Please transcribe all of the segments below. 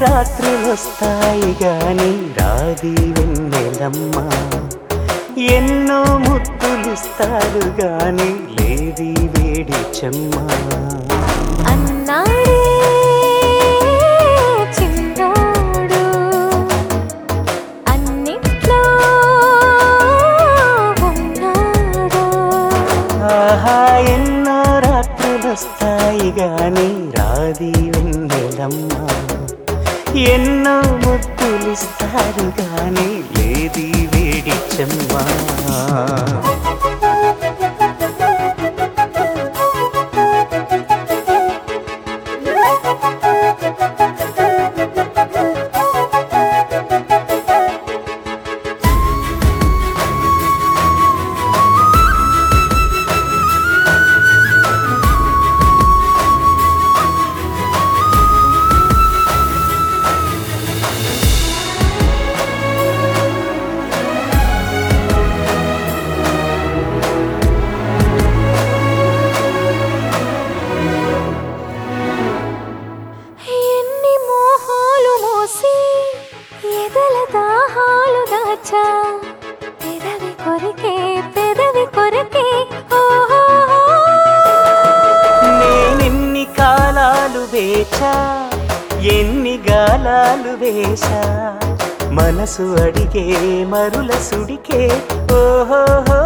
రాత్రులొస్తాయి గాని రాది వెన్నెలమ్మ ఎన్నో ముద్దులిస్తారు గాని లేది వేడి చెమ్మ అన్నాడే చిన్నోడు అన్నిట్లో ఉన్నాడు ఆహా ఎన్నో రాత్రులొస్తాయి గాని రాది వెన్నెలమ్మ ఎన్నో ముద్దులిస్తారు గాని లేది వేడి చెమ్మ ఎన్ని మోహాలు మోసి ఎదల దాహాలు దాచా పెదవి కొరికే పెదవి కొరికే ఓహో నేనెన్ని కాలాలు వేచా ఎన్ని గాలాలు వేశా మనసు అడిగే మరుల సుడికే ఓహో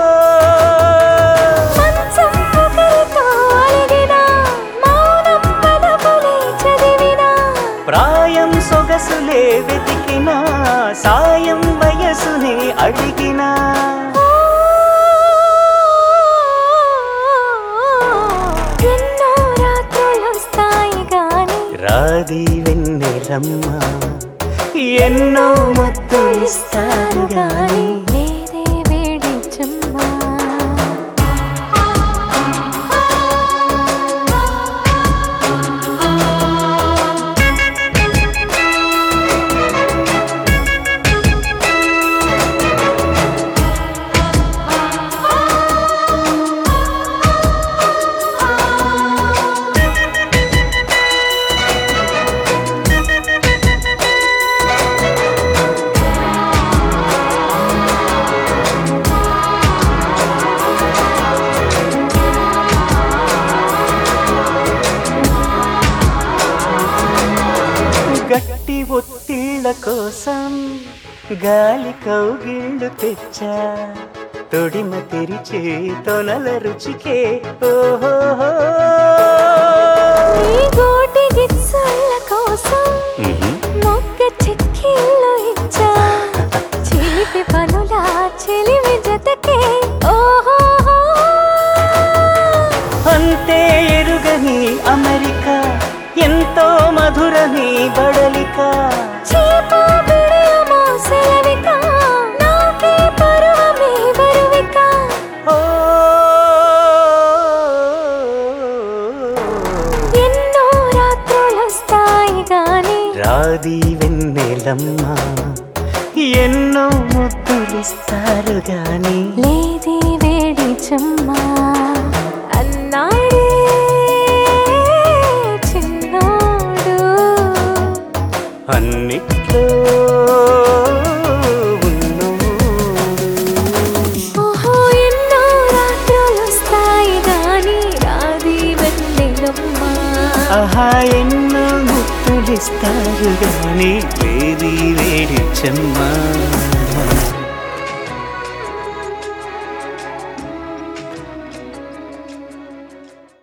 మంచం ఒకరితో అలిగిన మౌనం పదములే చదివిన ప్రాయం సొగసులే వెతికినా సాయం వయసునే అడిగినా ఎన్నో రాత్రులొస్తాయి గాని రాది వెన్నెలమ్మ ఎన్నో ముద్దులిస్తారు గాని లేదే వేడి చుమ్మా గట్టి ఒత్తిళ్ళ కోసం గాలి కౌగిళ్ళు తెచ్చా తొడిమ తెరిచే తొనల రుచికే ఓహో ఈ గోటి గిచ్చుల కోసం మొక్క చిక్కిళ్ళు ఇచ్చా చిలిపి పనుల చెలిమి జతకే ఓహో అంతే ఎరుగని అమెరికా ఎంతో మధురని బడలిక చీప బిడియమో సెలవిక నాకే పరువమే బరువిక ఓ ఎన్నో రాత్రులొస్తాయి గాని రాది వెన్నెలమ్మ ఎన్నో ముద్దులిస్తారు గాని లేది వేడి చుమ్మా అన్నాడే చిన్నోడు అన్నిట్లో ఉన్నోడు ఓహో ఎన్నో రాత్రులొస్తాయి గాని రాది వెన్నెలమ్మా ఆహా ఎన్నో ముద్దులిస్తారు గాని వేది వేడి చెమ్మ